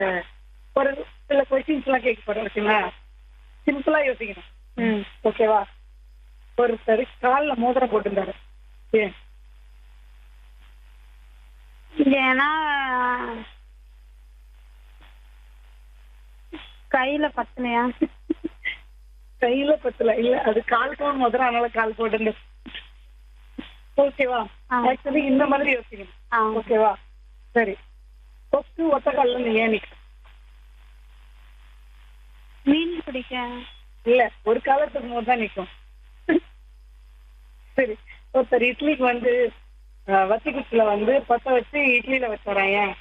அஹ், ஒரு சில கொஸ்டின்ஸ் எல்லாம் கேட்க போறேன் ஓகேங்களா சிம்பிளா யோசிக்கணும் ம் ஓகேவா ஒருத்தர் கால்ல மோதிரம் போட்டிருந்தாரு ஏன் ஏன்னா கையில பத்தலையா கையில பத்தல இல்ல அது கால் பவுன் மோதிரம் அதனால கால் போட்டு ஓகேவா ஆ. ஆக்சுவலி இந்த மாதிரி யோசிக்கணும் ஆ ஓகேவா சரி ஃபர்ஸ்ட் ஒத்த கால்ல நீ ஏன் நிக்க மீன் பிடிக்க இல்ல ஒரு காலத்துக்கு போது தான் நிக்கும் சரி ஒருத்தர் இட்லிக்கு வந்து அஹ், வத்தி குச்சில வந்து பத்த வச்சு இட்லியில வச்சுறேன் ஏன்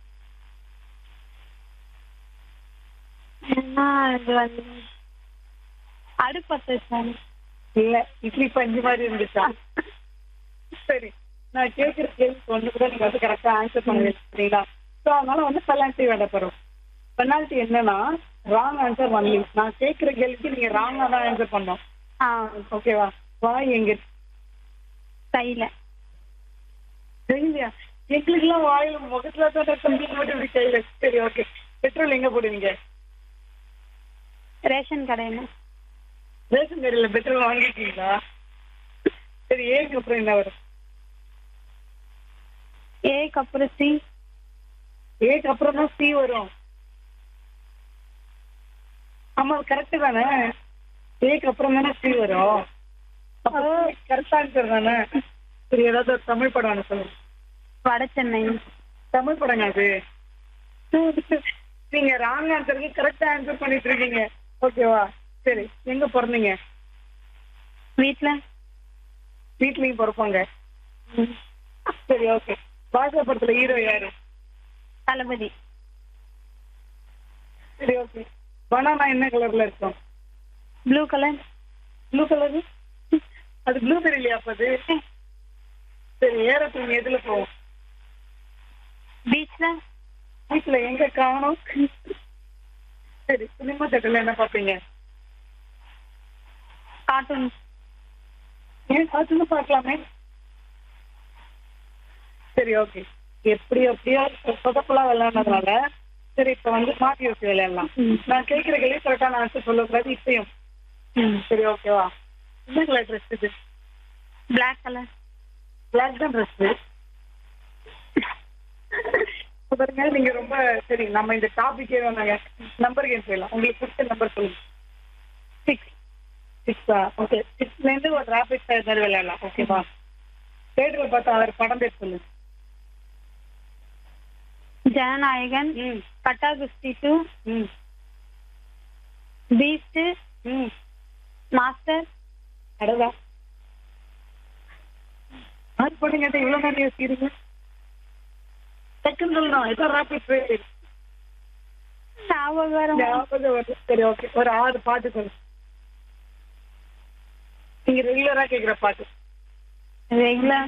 ஏன்னா இது வந்து அடுப்பத்து வச்சாங்க இல்ல இட்லி பஞ்சு மாதிரி இருந்துச்சா சரி நான் கேட்கிற கேள்விக்கு ஒண்ணு கூட நீங்க வந்து கரெக்டா ஆன்சர் பண்ண சரிங்களா ஸோ அதனால வந்து பெனால்ட்டி வேண்ட போறோம் பெனால்ட்டி என்னன்னா ராங் ஆன்சர் ஒன்லி நான் கேட்கிற கேள்விக்கு நீங்க ராங்கா தான் ஆன்சர் பண்ணோம் ஆ ஓகேவா வாய் எங்க கையில தெரியலையா எங்களுக்குலாம் வாயில முகத்துல தான் தம்பி மட்டும் இப்படி கையில சரி ஓகே பெட்ரோல் எங்க போடுவீங்க ரேஷன் கடையில ரேஷன் கடையில பெட்ரோல் வாங்கிருக்கீங்களா சரி ஏக்கு அப்புறம் என்ன வரும் ஏக்கு அப்புறம் சி ஏக்கு அப்புறம் தான் சி வரும் ஆமா கரெக்ட் தானே ஏக்கு அப்புறம் தானே சி வரும் அப்போ கரெக்ட் ஆன்சர் தானே சரி ஏதாவது ஒரு தமிழ் படம் ஒண்ணு சொல்லுங்க வட சென்னை தமிழ் படங்க அது நீங்க ராங் ஆன்சருக்கு கரெக்டா ஆன்சர் பண்ணிட்டு இருக்கீங்க ஓகேவா சரி எங்க பிறந்தீங்க வீட்டுல வீட்லயும் பிறப்பாங்க சரி ஓகே பாஷா படத்துல ஹீரோ யாரு தளபதி சரி ஓகே பனானா என்ன கலர்ல இருக்கும் ப்ளூ கலர் ப்ளூ கலர் அது ப்ளூ தெரியலையா அப்ப அது சரி ஏரோப்ளேன் எதுல போகும் பீச்ல வீட்டுல எங்க காணும் சரி சினிமா தேட்டர்ல என்ன பாப்பீங்க கார்ட்டூன் ஏன் காட்டுன்னு பார்க்கலாமே சரி ஓகே எப்படி எப்படியோ சொதப்பெல்லாம் விளையாடுறதுனால சரி இப்ப வந்து மாத்தி வச்சு விளையாடலாம் ம். நான் கேட்கிற கேள்வி கரெக்டான ஆன்சர் சொல்லக்கூடாது இப்பயும் சரி ஓகேவா என்ன கலர் ட்ரெஸ் இது பிளாக் கலர் பிளாக் தான் ட்ரெஸ் பாருங்க நீங்க ரொம்ப சரி நம்ம இந்த டாபிக்கே வேணாங்க நம்பர் கேம் போயிடலாம் உங்களுக்கு பிடிச்ச நம்பர் சொல்லுங்க சிக்ஸ் சிக்ஸா ஓகே சிக்ஸ்ல இருந்து ஒரு ரேபிட் ஃபயர் மாதிரி விளையாடலாம் ஓகேவா தேட்டரில் பார்த்தா அவர் படம் பேர் சொல்லுங்க ஜனநாயகன் ம் கட்டா குஸ்தி டூ ம் பீஸ்ட் ம் மாஸ்டர் அடடா ஆறு பண்ணுங்க இவ்வளவு நேரம் யோசிக்கிறீங்க செகண்ட் சொல்லணும் ஏதோ ரேபிட் ஃபயர் ஞாபகம் வர ஞாபகம் வருது. சரி ஓகே ஒரு ஆறு பாட்டு சொல்லு நீங்க ரெகுலரா கேக்குற பாட்டு ரெகுலர்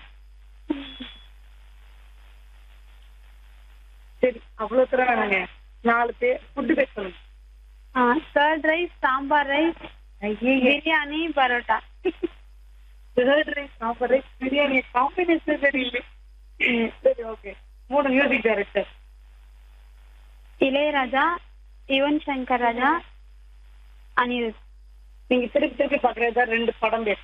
சரி அவ்வளவு தூரம் வேணாங்க நாலு பேர் ஃபுட்டு பேர் சொல்லுங்க curd rice sambar rice biryani parotta third rice sambar rice biryani combination தெரியல சரி ஓகே மூணு மியூசிக் டைரக்டர் இளையராஜா யுவன் சங்கர் ராஜா அனிருத் நீங்க திருப்பி திருப்பி பாக்குறதா ரெண்டு படம் பேர்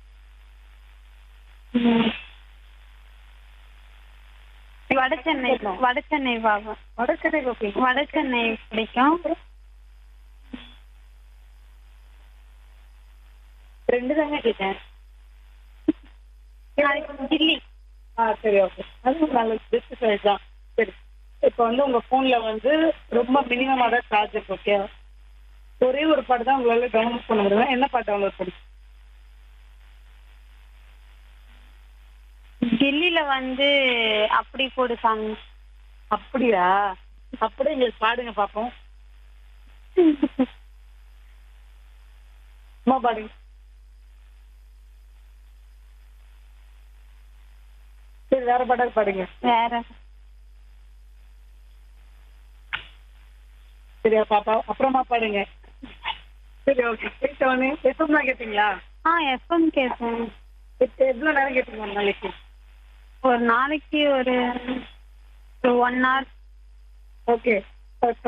வட சென்னை வட சென்னை பாபா வடச்சென்னை ஓகே வட சென்னை பிடிக்கும் ரெண்டு தாங்க கேட்டேன் கில்லி ஆ சரி ஓகே அதுவும் நல்ல பெஸ்ட் சாய்ஸ் தான் சரி இப்போ வந்து உங்க போன்ல வந்து ரொம்ப மினிமமா தான் சார்ஜ் இருக்கு ஓகே ஒரே ஒரு பாட்டு தான் உங்களால டவுன்லோட் பண்ண முடியும் என்ன பாட்டு டவுன்லோட் பண்ணி கில்லில வந்து அப்படி போடு சாங் அப்படியா அப்படியே எங்களுக்கு பாடுங்க பாப்போம் அம்மா பாடுங்க சரி வேற பாட்டாவது பாடுங்க வேற சரியா பாப்பா அப்புறமா பாடுங்க சரி ஓகே கேட்டவொடனே எத்தனை தான் கேட்டீங்களா ஆ எஃப்எம் கேட்பேன் இப்போ எவ்வளோ நேரம் கேட்டீங்க ஒரு நாளைக்கு ஒரு நாளைக்கு ஒரு ஒன் ஹவர் ஓகே So,